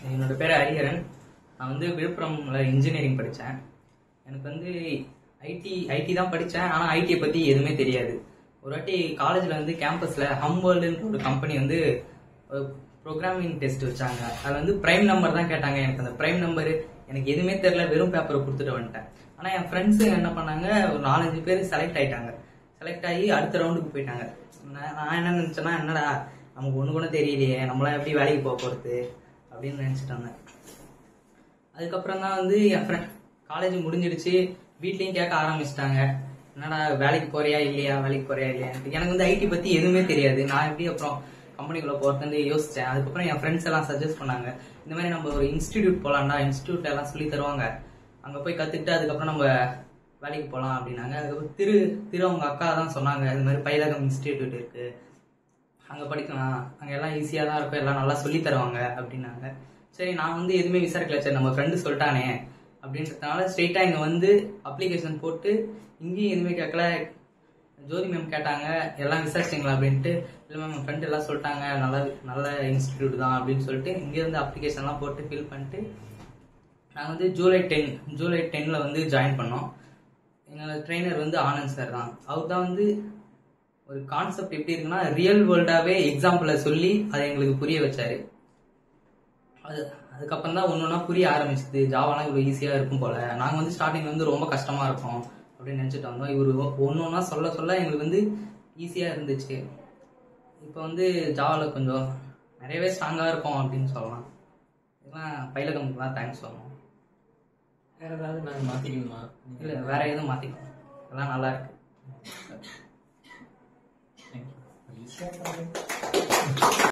என்னோட பேர் ஹரிஹரன் நான் வந்து விழுப்புரம்ல இன்ஜினியரிங் படித்தேன் எனக்கு வந்து ஐடி ஐடி தான் படித்தேன் ஆனால் ஐடியை பற்றி எதுவுமே தெரியாது ஒரு வாட்டி காலேஜில் வந்து கேம்பஸில் ஹம்வேர்ல்டுன்ற ஒரு கம்பெனி வந்து ப்ரோக்ராமிங் டெஸ்ட் வச்சாங்க அதில் வந்து ப்ரைம் நம்பர் தான் கேட்டாங்க எனக்கு அந்த ப்ரைம் நம்பர் எனக்கு எதுவுமே தெரியல வெறும் பேப்பரை கொடுத்துட்டு வந்துட்டேன் ஆனால் என் ஃப்ரெண்ட்ஸு என்ன பண்ணாங்க ஒரு நாலஞ்சு பேர் செலக்ட் ஆயிட்டாங்க செலக்ட் ஆகி அடுத்த ரவுண்டுக்கு போயிட்டாங்க நான் நான் என்ன நினச்சேன்னா என்னடா நமக்கு ஒன்று கூட தெரியலையே நம்மளாம் எப்படி வேலைக்கு போக போகிறது அப்படின்னு நினச்சிட்டு வந்தேன் அதுக்கப்புறம் தான் வந்து என் ஃப்ரெண்ட் காலேஜ் முடிஞ்சிடுச்சு வீட்லயும் கேட்க ஆரம்பிச்சிட்டாங்க என்னடா வேலைக்கு போறியா இல்லையா வேலைக்கு போறியா இல்லையா எனக்கு வந்து ஐடி பத்தி எதுவுமே தெரியாது நான் எப்படி அப்புறம் கம்பெனிக்குள்ள போறதுன்னு யோசிச்சேன் அதுக்கப்புறம் என் ஃப்ரெண்ட்ஸ் எல்லாம் சஜஸ்ட் பண்ணாங்க இந்த மாதிரி நம்ம ஒரு இன்ஸ்டிடியூட் போலாம்டா இன்ஸ்டிடியூட்ல எல்லாம் சொல்லி தருவாங்க அங்க போய் கத்துக்கிட்டு அதுக்கப்புறம் நம்ம வேலைக்கு போகலாம் அப்படின்னாங்க அதுக்கப்புறம் திரு திரு அவங்க அக்கா தான் சொன்னாங்க இந்த மாதிரி பைலகம் இன்ஸ்டிடியூட் இருக்கு அங்க படிக்கலாம் அங்க எல்லாம் ஈஸியா தான் இருக்கும் எல்லாம் நல்லா சொல்லி தருவாங்க அப்படின்னாங்க சரி நான் வந்து எதுவுமே விசாரிக்கல சரி நம்ம ஃப்ரெண்டு சொல்லிட்டானே அப்படின்றதுனால ஸ்ட்ரெயிட்டா இங்க வந்து அப்ளிகேஷன் போட்டு இங்கேயும் எதுவுமே கேட்கல ஜோதி மேம் கேட்டாங்க எல்லாம் விசாரிச்சிங்களா அப்படின்ட்டு இல்லை மேம் என் ஃப்ரெண்ட் எல்லாம் சொல்லிட்டாங்க நல்ல நல்ல இன்ஸ்டிடியூட் தான் அப்படின்னு சொல்லிட்டு இங்கே வந்து அப்ளிகேஷன்லாம் போட்டு ஃபில் பண்ணிட்டு நாங்கள் வந்து ஜூலை டென் ஜூலை டென்ல வந்து ஜாயின் பண்ணோம் எங்களோட ட்ரெயினர் வந்து ஆனந்த் சார் தான் அவர் தான் வந்து ஒரு கான்செப்ட் எப்படி இருக்குன்னா ரியல் வேர்ல்டாவே எக்ஸாம்பிள சொல்லி அதை எங்களுக்கு புரிய வச்சாரு அது அதுக்கப்புறம் தான் ஒன்று ஒன்றா புரிய ஆரம்பிச்சது ஜாவாலாம் இவ்வளோ ஈஸியாக இருக்கும் போல நாங்கள் வந்து ஸ்டார்டிங் வந்து ரொம்ப கஷ்டமா இருக்கும் அப்படின்னு நினச்சிட்டு வந்தோம் இவர் ஒன்று ஒன்றா சொல்ல சொல்ல எங்களுக்கு வந்து ஈஸியாக இருந்துச்சு இப்போ வந்து ஜாவாவில் கொஞ்சம் நிறையவே ஸ்ட்ராங்காக இருக்கும் அப்படின்னு சொல்லலாம் இதெல்லாம் பைலகமுக்கு தான் தேங்க்ஸ் சொல்லணும் வேற ஏதாவது நாங்கள் மாற்றிக்கணுமா இல்லை வேற எதுவும் மாற்றிக்கணும் எல்லாம் நல்லா இருக்கு தேங்க்யூ